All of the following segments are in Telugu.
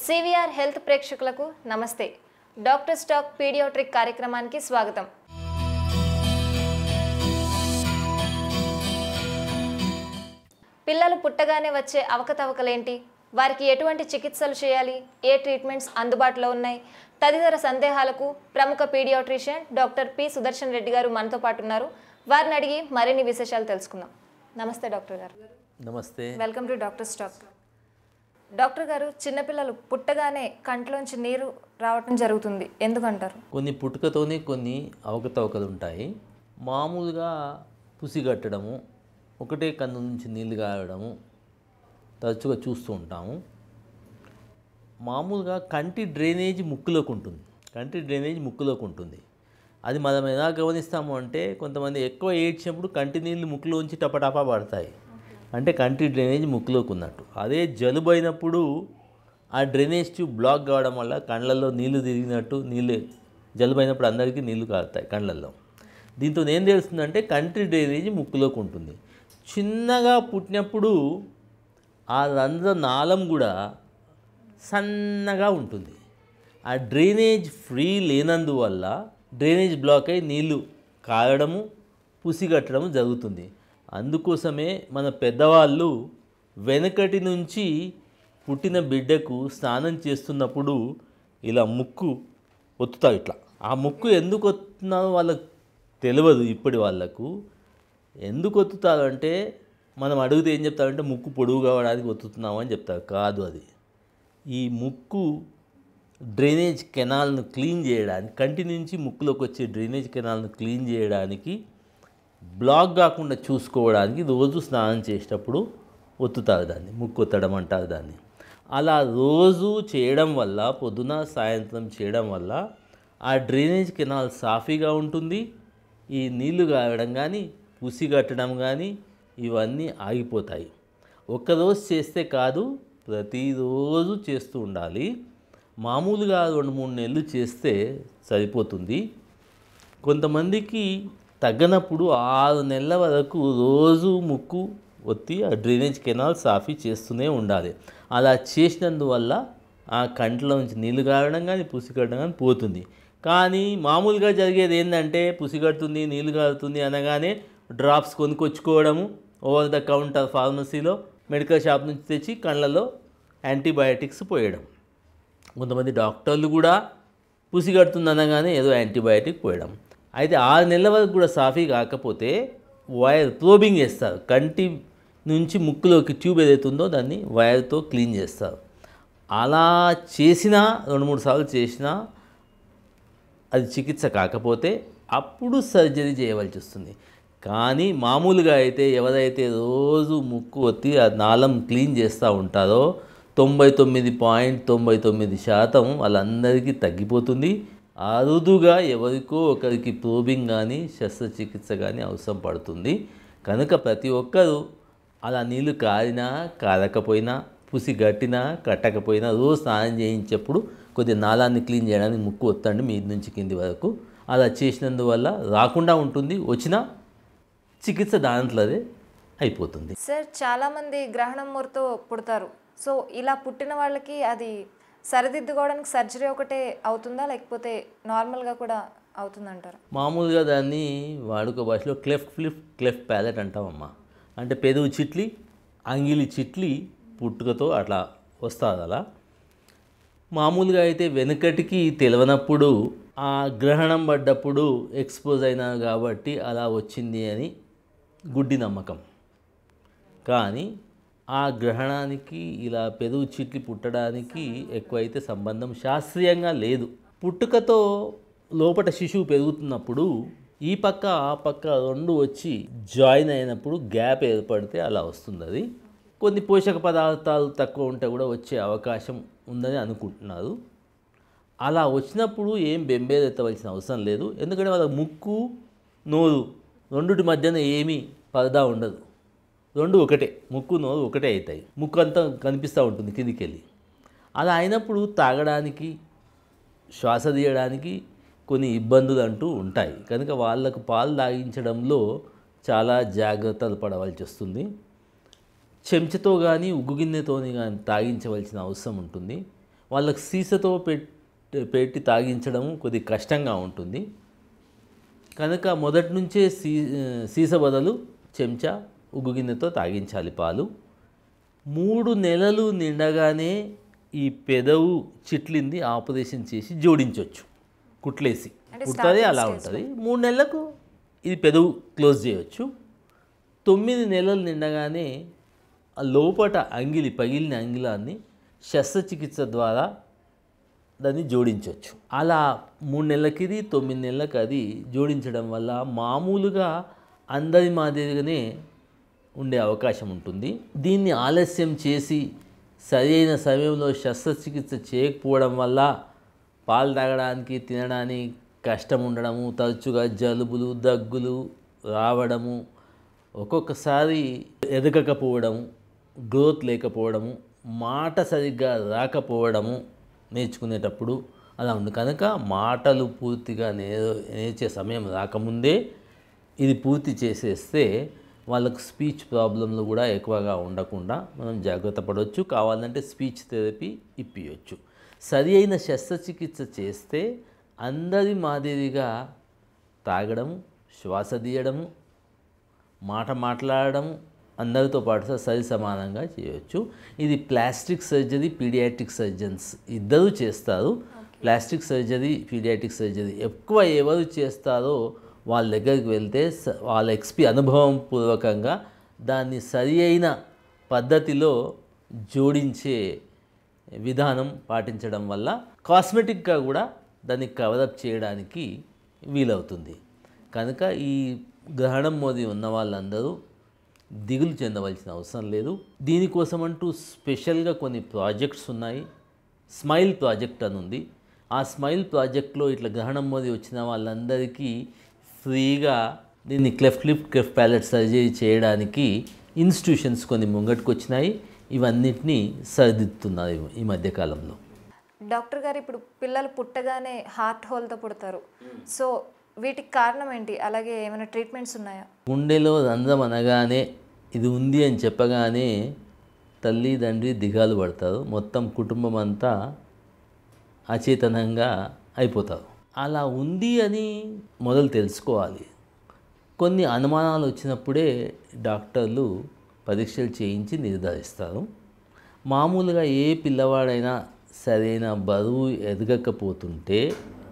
సివిఆర్ హెల్త్ ప్రేక్షకులకు నమస్తే డాక్టర్ స్టాక్ పీడియోట్రిక్ కార్యక్రమానికి స్వాగతం పిల్లలు పుట్టగానే వచ్చే అవకతవకలేంటి వారికి ఎటువంటి చికిత్సలు చేయాలి ఏ ట్రీట్మెంట్స్ అందుబాటులో ఉన్నాయి తదితర సందేహాలకు ప్రముఖ paediatrician doctor P Sudarshan Reddy గారు మనతో పాటు ఉన్నారు వారిని అడిగి మరిన్ని విశేషాలు తెలుసుకుందాం నమస్తే డాక్టర్ గారు namaste welcome to doctor stock doctor గారు చిన్నపిల్లలు పుట్టగానే కంట్లోంచి నీరు రావటం జరుగుతుంది ఎందుకంటారు కొన్ని పుట్టుకతోనే కొన్ని అవకతవకలు ఉంటాయి మామూలుగా పుసిగట్టడము ఒకటే కన్ను నుంచి నీళ్ళు కారడము తరచుగా చూస్తూ ఉంటాము మామూలుగా కంటి డ్రైనేజ్ ముక్కులోకి ఉంటుంది కంటి డ్రైనేజ్ ముక్కులోకి ఉంటుంది అది మనం ఎలా గమనిస్తాము అంటే కొంతమంది ఎక్కువ ఏడ్చినప్పుడు కంటి నీళ్ళు ముక్కులోంచి టపటపా పడతాయి అంటే కంటి డ్రైనేజ్ ముక్కులోకి ఉన్నట్టు అదే జలుబు అయినప్పుడు ఆ డ్రైనేజ్ ట్యూబ్ బ్లాక్ కావడం వల్ల కళ్ళల్లో నీళ్లు తిరిగినట్టు నీళ్ళు జలుబు అయినప్పుడు అందరికీ నీళ్లు కారుతాయి కళ్ళల్లో దీంతో ఏం తెలుస్తుందంటే కంటి డ్రైనేజ్ ముక్కులోకి ఉంటుంది చిన్నగా పుట్టినప్పుడు ఆ రంధ్ర నాళం కూడా సన్నగా ఉంటుంది ఆ డ్రైనేజ్ ఫ్రీ లేనందువల్ల డ్రైనేజ్ బ్లాక్ అయి నీళ్లు కారడము పుసిగట్టడము జరుగుతుంది అందుకోసమే మన పెద్దవాళ్ళు వెనకటి నుంచి పుట్టిన బిడ్డకు స్నానం చేస్తున్నప్పుడు ఇలా ముక్కు ఒత్తుతారు ఇట్లా ఆ ముక్కు ఎందుకు ఒత్తున్నారో వాళ్ళకు తెలియదు ఇప్పటి వాళ్ళకు ఎందుకు ఒత్తుతారు అంటే మనం అడిగితే ఏం చెప్తారంటే ముక్కు పొడుగు కావడానికి ఒత్తుతున్నాము అని చెప్తారు కాదు అది ఈ ముక్కు డ్రైనేజ్ కెనాల్ను క్లీన్ చేయడానికి కంటి నుంచి ముక్కులోకి వచ్చే డ్రైనేజ్ కెనాల్ను క్లీన్ చేయడానికి బ్లాక్ కాకుండా చూసుకోవడానికి రోజు స్నానం చేసేటప్పుడు ఒత్తుతారు దాన్ని ముక్కు ఒత్తడం అంటారు దాన్ని అలా రోజు చేయడం వల్ల పొద్దున సాయంత్రం చేయడం వల్ల ఆ డ్రైనేజ్ కెనాల్ సాఫీగా ఉంటుంది ఈ నీళ్లు కారడం కానీ పుసి కట్టడం కానీ ఇవన్నీ ఆగిపోతాయి ఒక్కరోజు చేస్తే కాదు ప్రతిరోజు చేస్తూ ఉండాలి మామూలుగా రెండు మూడు నెలలు చేస్తే సరిపోతుంది కొంతమందికి తగ్గనప్పుడు ఆరు నెలల వరకు రోజు ముక్కు ఒత్తి ఆ డ్రైనేజ్ కెనాల్ సాఫీ చేస్తూనే ఉండాలి అలా చేసినందువల్ల ఆ కంట్లో నుంచి నీళ్లు కారడం కానీ పుసికట్టడం కానీ పోతుంది కానీ మామూలుగా జరిగేది ఏంటంటే పుసిగడుతుంది నీళ్లు కారుతుంది అనగానే డ్రాప్స్ కొనుక్కొచ్చుకోవడము ఓవర్ ద కౌంటర్ ఫార్మసీలో మెడికల్ షాప్ నుంచి తెచ్చి కళ్ళలో యాంటీబయాటిక్స్ పోయడం కొంతమంది డాక్టర్లు కూడా పుసి కడుతుంది అనగానే ఏదో యాంటీబయాటిక్ పోయడం అయితే ఆరు నెలల వరకు కూడా సాఫీ కాకపోతే వైర్ ప్రోబింగ్ చేస్తారు కంటి నుంచి ముక్కులోకి ట్యూబ్ ఏదైతే ఉందో దాన్ని వైర్తో క్లీన్ చేస్తారు అలా చేసినా రెండు మూడు సార్లు చేసినా అది చికిత్స కాకపోతే అప్పుడు సర్జరీ చేయవలసి వస్తుంది కానీ మామూలుగా అయితే ఎవరైతే రోజు ముక్కు ఒత్తి ఆ నాళం క్లీన్ చేస్తూ ఉంటారో తొంభై తొమ్మిది పాయింట్ తొంభై తొమ్మిది శాతం వాళ్ళందరికీ తగ్గిపోతుంది అరుదుగా ఎవరికో ఒకరికి ప్రోబింగ్ కానీ శస్త్రచికిత్స కానీ అవసరం పడుతుంది కనుక ప్రతి ఒక్కరూ అలా నీళ్లు కారినా కారకపోయినా పుసి గట్టినా కట్టకపోయినా రోజు స్నానం చేయించేప్పుడు కొద్దిగా నాళాన్ని క్లీన్ చేయడానికి ముక్కు ఒత్తండి మీ నుంచి కింది వరకు అలా చేసినందువల్ల రాకుండా ఉంటుంది వచ్చినా చికిత్స దాంట్లోదే అయిపోతుంది సార్ చాలామంది గ్రహణం మూరతో పుడతారు సో ఇలా పుట్టిన వాళ్ళకి అది సరిదిద్దుకోవడానికి సర్జరీ ఒకటే అవుతుందా లేకపోతే నార్మల్గా కూడా అవుతుందంటారా మామూలుగా దాన్ని వాడుక భాషలో క్లెఫ్ట్ ఫ్లిప్ క్లెఫ్ట్ ప్యాలెట్ అంటామమ్మా అంటే పెదవు చిట్లి అంగిలి చిట్లి పుట్టుకతో అట్లా వస్తుంది అలా మామూలుగా అయితే వెనుకటికి తెలియనప్పుడు ఆ గ్రహణం పడ్డప్పుడు ఎక్స్పోజ్ అయినా కాబట్టి అలా వచ్చింది అని గుడ్డి నమ్మకం కానీ ఆ గ్రహణానికి ఇలా పెదవు చిట్లి పుట్టడానికి ఎక్కువైతే సంబంధం శాస్త్రీయంగా లేదు పుట్టుకతో లోపట శిశువు పెరుగుతున్నప్పుడు ఈ పక్క ఆ పక్క రెండు వచ్చి జాయిన్ అయినప్పుడు గ్యాప్ ఏర్పడితే అలా వస్తుంది అది కొన్ని పోషక పదార్థాలు తక్కువ ఉంటే కూడా వచ్చే అవకాశం ఉందని అనుకుంటున్నారు అలా వచ్చినప్పుడు ఏం బెంబేలెత్తవలసిన అవసరం లేదు ఎందుకంటే వాళ్ళ ముక్కు నోరు రెండుటి మధ్యన ఏమీ పరదా ఉండదు రెండు ఒకటే ముక్కు నోరు ఒకటే అవుతాయి ముక్కు అంతా కనిపిస్తూ ఉంటుంది కిందికి వెళ్ళి అలా అయినప్పుడు తాగడానికి శ్వాస తీయడానికి కొన్ని ఇబ్బందులు అంటూ ఉంటాయి కనుక వాళ్ళకు పాలు తాగించడంలో చాలా జాగ్రత్తలు పడవలసి వస్తుంది చెంచాతో కానీ ఉగ్గు గిన్నెతోని కానీ తాగించవలసిన అవసరం ఉంటుంది వాళ్ళకి సీసతో పెట్టి పెట్టి తాగించడం కొద్ది కష్టంగా ఉంటుంది కనుక మొదటి నుంచే సీ సీస బదులు చెంచా ఉగ్గు గిన్నెతో తాగించాలి పాలు మూడు నెలలు నిండగానే ఈ పెదవు చిట్లింది ఆపరేషన్ చేసి జోడించవచ్చు కుట్లేసి కుట్టది అలా ఉంటుంది మూడు నెలలకు ఇది పెదవు క్లోజ్ చేయొచ్చు తొమ్మిది నెలలు నిండగానే ఆ లోపట అంగిలి పగిలిన అంగిలాన్ని శస్త్రచికిత్స ద్వారా దాన్ని జోడించవచ్చు అలా మూడు నెలలకి ఇది తొమ్మిది నెలలకు అది జోడించడం వల్ల మామూలుగా అందరి మాదిరిగానే ఉండే అవకాశం ఉంటుంది దీన్ని ఆలస్యం చేసి సరైన సమయంలో శస్త్రచికిత్స చేయకపోవడం వల్ల పాలు తాగడానికి తినడానికి కష్టం ఉండడము తరచుగా జలుబులు దగ్గులు రావడము ఒక్కొక్కసారి ఎదగకపోవడము గ్రోత్ లేకపోవడము మాట సరిగ్గా రాకపోవడము నేర్చుకునేటప్పుడు అలా ఉంది కనుక మాటలు పూర్తిగా నే నేర్చే సమయం రాకముందే ఇది పూర్తి చేసేస్తే వాళ్ళకు స్పీచ్ ప్రాబ్లంలు కూడా ఎక్కువగా ఉండకుండా మనం జాగ్రత్త పడవచ్చు కావాలంటే స్పీచ్ థెరపీ ఇప్పియచ్చు సరి అయిన శస్త్రచికిత్స చేస్తే అందరి మాదిరిగా తాగడం శ్వాస తీయడము మాట మాట్లాడడం అందరితో పాటు సరి సమానంగా చేయవచ్చు ఇది ప్లాస్టిక్ సర్జరీ పీడియాట్రిక్ సర్జన్స్ ఇద్దరు చేస్తారు ప్లాస్టిక్ సర్జరీ పీడియాట్రిక్ సర్జరీ ఎక్కువ ఎవరు చేస్తారో వాళ్ళ దగ్గరికి వెళ్తే స- వాళ్ళ ఎక్స్పీ అనుభవం పూర్వకంగా దాన్ని సరి అయిన పద్ధతిలో జోడించే విధానం పాటించడం వల్ల కాస్మెటిక్గా కూడా దాన్ని కవరప్ చేయడానికి వీలవుతుంది కనుక ఈ గ్రహణం మోది ఉన్న వాళ్ళందరూ దిగులు చెందవలసిన అవసరం లేదు దీనికోసం అంటూ స్పెషల్గా కొన్ని ప్రాజెక్ట్స్ ఉన్నాయి స్మైల్ ప్రాజెక్ట్ అని ఉంది ఆ స్మైల్ ప్రాజెక్ట్లో ఇట్లా గ్రహణం మోది వచ్చిన వాళ్ళందరికీ ఫ్రీగా దీన్ని cleft lift cleft palate surgery చేయడానికి ఇన్స్టిట్యూషన్స్ కొన్ని ముంగట్టుకు వచ్చినాయి ఇవన్నిటినీ సరిదిద్దుతున్నారు ఈ మధ్యకాలంలో డాక్టర్ గారు ఇప్పుడు పిల్లలు పుట్టగానే హార్ట్ హోల్తో పుడతారు సో వీటికి కారణం ఏంటి అలాగే ఏమైనా ట్రీట్మెంట్స్ ఉన్నాయా గుండెలో రంధ్రం అనగానే ఇది ఉంది అని చెప్పగానే తల్లి తండ్రి దిగాలు పడతారు మొత్తం కుటుంబం అంతా అచేతనంగా అయిపోతారు అలా ఉంది అని మొదలు తెలుసుకోవాలి కొన్ని అనుమానాలు వచ్చినప్పుడే డాక్టర్లు పరీక్షలు చేయించి నిర్ధారిస్తారు మామూలుగా ఏ పిల్లవాడైనా సరైన బరువు ఎదగకపోతుంటే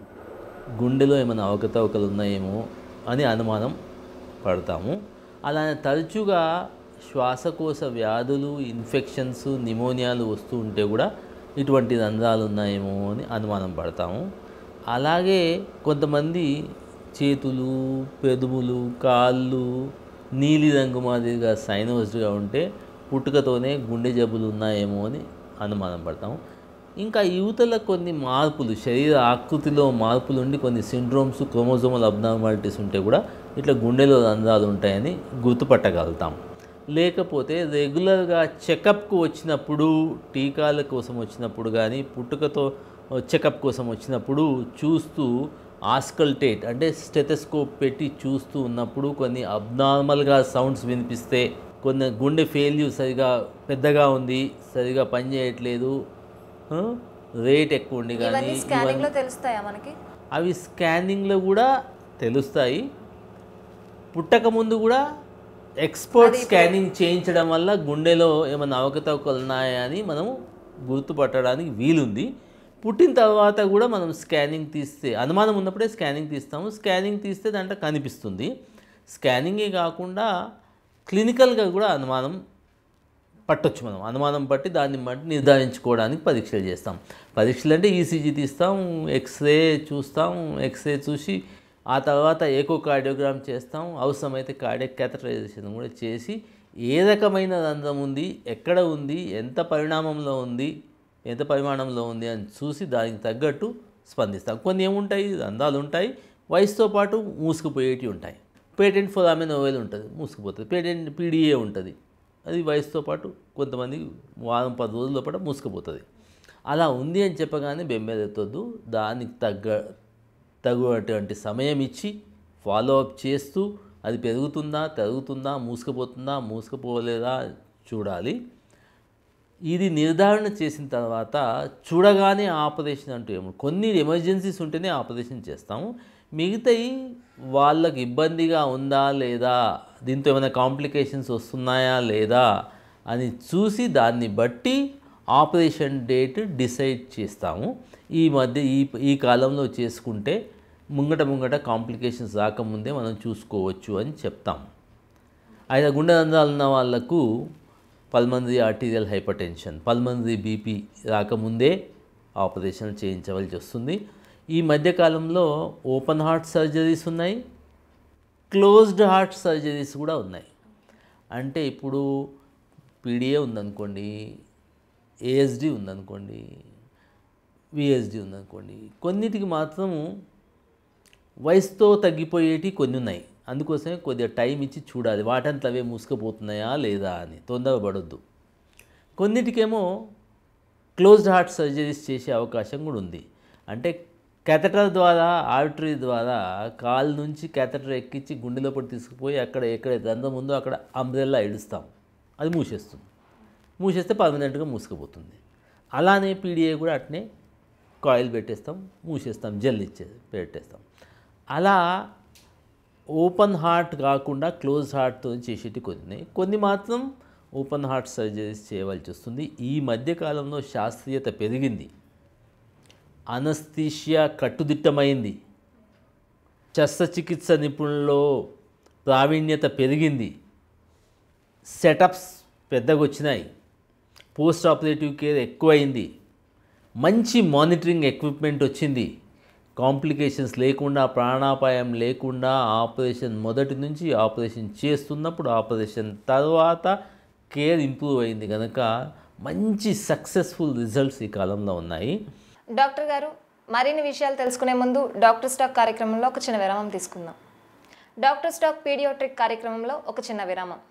గుండెలో ఏమైనా అవకతవకలు ఉన్నాయేమో అని అనుమానం పడతాము అలా తరచుగా శ్వాసకోశ వ్యాధులు ఇన్ఫెక్షన్స్ నిమోనియాలు వస్తూ ఉంటే కూడా ఇటువంటి రంధ్రాలు ఉన్నాయేమో అని అనుమానం పడతాము అలాగే కొంతమంది చేతులు పెదవులు కాళ్ళు నీలిరంగు మాదిరిగా సైనోస్డ్గా ఉంటే పుట్టుకతోనే గుండె జబ్బులు ఉన్నాయేమో అని అనుమానం పడతాము ఇంకా యువతల కొన్ని మార్పులు శరీర ఆకృతిలో మార్పులు ఉండి కొన్ని సిండ్రోమ్స్ క్రోమోజోమల్ అబ్నార్మాలిటీస్ ఉంటే కూడా ఇట్లా గుండెలో రంధ్రాలు ఉంటాయని గుర్తుపట్టగలుగుతాం లేకపోతే రెగ్యులర్గా చెకప్కు వచ్చినప్పుడు టీకాల కోసం వచ్చినప్పుడు కానీ పుట్టుకతో చెకప్ కోసం వచ్చినప్పుడు చూస్తూ ఆస్కల్టేట్ అంటే స్టెథెస్కోప్ పెట్టి చూస్తూ ఉన్నప్పుడు కొన్ని అబ్నార్మల్గా సౌండ్స్ వినిపిస్తే కొన్ని గుండె ఫెయిల్యూర్ సరిగా పెద్దగా ఉంది సరిగా పనిచేయట్లేదు ఆ, రేట్ ఎక్కువ ఉండి కానీ ఇవన్నీ స్కానింగ్ లో తెలుస్తాయా మనకి అవి స్కానింగ్లో కూడా తెలుస్తాయి పుట్టక ముందు కూడా ఎక్స్పర్ట్ స్కానింగ్ చేయించడం వల్ల గుండెలో ఏమైనా అవకతవకలు ఉన్నాయా అని మనం గుర్తుపట్టడానికి వీలుంది పుట్టిన తర్వాత కూడా మనం స్కానింగ్ తీస్తే అనుమానం ఉన్నప్పుడే స్కానింగ్ తీస్తాము స్కానింగ్ తీస్తే దాంట్లో కనిపిస్తుంది స్కానింగే కాకుండా క్లినికల్గా కూడా అనుమానం పట్టొచ్చు మనం అనుమానం పట్టి దాన్ని బట్టి నిర్ధారించుకోవడానికి పరీక్షలు చేస్తాం పరీక్షలు అంటే ఈసీజీ తీస్తాం ఎక్స్రే చూస్తాం ఎక్స్రే చూసి ఆ తర్వాత ఏకోకార్డియోగ్రామ్ చేస్తాం అవసరమైతే కార్డియక్ క్యాథటరైజేషన్ కూడా చేసి ఏ రకమైన రంధ్రం ఉంది ఎక్కడ ఉంది ఎంత పరిణామంలో ఉంది ఎంత పరిమాణంలో ఉంది అని చూసి దానికి తగ్గట్టు స్పందిస్తాం కొన్ని ఏముంటాయి రంధ్రాలు ఉంటాయి వయసుతో పాటు మూసుకుపోయేటివి ఉంటాయి పేటెంట్ ఫోరామిన్ ఓవెల్ ఉంటుంది మూసుకుపోతుంది పేటెంట్ పీడిఏ ఉంటుంది అది వయసుతో పాటు కొంతమంది వారం పది రోజుల లోపల మూసుకుపోతుంది అలా ఉంది అని చెప్పగానే బెంబేలెత్తొద్దు దానికి తగ్గ తగినటువంటి సమయం ఇచ్చి ఫాలో అప్ చేస్తూ అది పెరుగుతుందా తరుగుతుందా మూసుకుపోతుందా మూసుకుపోలేదా చూడాలి ఇది నిర్ధారణ చేసిన తర్వాత చూడగానే ఆపరేషన్ అంటూ ఏమి కొన్ని ఎమర్జెన్సీస్ ఉంటేనే ఆపరేషన్ చేస్తాము మిగతాయి వాళ్ళకి ఇబ్బందిగా ఉందా లేదా దీంతో ఏమైనా కాంప్లికేషన్స్ వస్తున్నాయా లేదా అని చూసి దాన్ని బట్టి ఆపరేషన్ డేట్ డిసైడ్ చేస్తాము ఈ మధ్య ఈ ఈ కాలంలో చేసుకుంటే ముంగట ముంగట కాంప్లికేషన్స్ రాకముందే మనం చూసుకోవచ్చు అని చెప్తాం అయితే గుండె రంధ్రాలు ఉన్న వాళ్ళకు pulmonary arterial hypertension pulmonary BP రాకముందే ఆపరేషన్ చేయించవలసి వస్తుంది ఈ మధ్యకాలంలో ఓపెన్ హార్ట్ సర్జరీస్ ఉన్నాయి క్లోజ్డ్ హార్ట్ సర్జరీస్ కూడా ఉన్నాయి అంటే ఇప్పుడు పీడిఏ ఉందనుకోండి ఏఎస్డి ఉందనుకోండి విఎస్డి ఉందనుకోండి కొన్నిటికి మాత్రము వయసుతో తగ్గిపోయేటి కొన్ని ఉన్నాయి అందుకోసమే కొద్దిగా టైం ఇచ్చి చూడాలి వాటంతా అవే మూసుకుపోతున్నాయా లేదా అని తొందరపడొద్దు కొన్నిటికేమో క్లోజ్డ్ హార్ట్ సర్జరీస్ చేసే అవకాశం కూడా ఉంది అంటే కెథటర్ ద్వారా ఆర్టరీ ద్వారా కాలు నుంచి కెథటర్ ఎక్కించి గుండె లోపల తీసుకుపోయి అక్కడ ఎక్కడ రంధ్రం ఉందో అక్కడ అంబ్రెల్లా ఇడుస్తాం అది మూసేస్తుంది మూసేస్తే పర్మనెంట్గా మూసుకుపోతుంది అలానే పీడిఏ కూడా అట్నే కాయిల్ పెట్టేస్తాం మూసేస్తాం జెల్ ఇచ్చేది పెట్టేస్తాం అలా ఓపెన్ హార్ట్ కాకుండా క్లోజ్ హార్ట్తో చేసేటి కొన్ని ఉన్నాయి. కొన్ని మాత్రం ఓపెన్ హార్ట్ సర్జరీస్ చేయవలసి వస్తుంది ఈ మధ్యకాలంలో శాస్త్రీయత పెరిగింది అనస్థీషియా కట్టుదిట్టమైంది శస్త్రచికిత్స నిపుణుల్లో ప్రావీణ్యత పెరిగింది సెటప్స్ పెద్దగా వచ్చినాయి పోస్ట్ ఆపరేటివ్ కేర్ ఎక్కువైంది మంచి మానిటరింగ్ ఎక్విప్మెంట్ వచ్చింది కాంప్లికేషన్స్ లేకుండా ప్రాణాపాయం లేకుండా ఆపరేషన్ మొదటి నుంచి ఆపరేషన్ చేస్తున్నప్పుడు ఆపరేషన్ తర్వాత కేర్ ఇంప్రూవ్ అయింది కనుక మంచి సక్సెస్ఫుల్ రిజల్ట్స్ ఈ కాలంలో ఉన్నాయి డాక్టర్ గారు మరిన్ని విషయాలు తెలుసుకునే ముందు డాక్టర్ స్టాక్ కార్యక్రమంలో ఒక చిన్న విరామం తీసుకుందాం డాక్టర్ స్టాక్ పీడియోట్రిక్ కార్యక్రమంలో ఒక చిన్న విరామం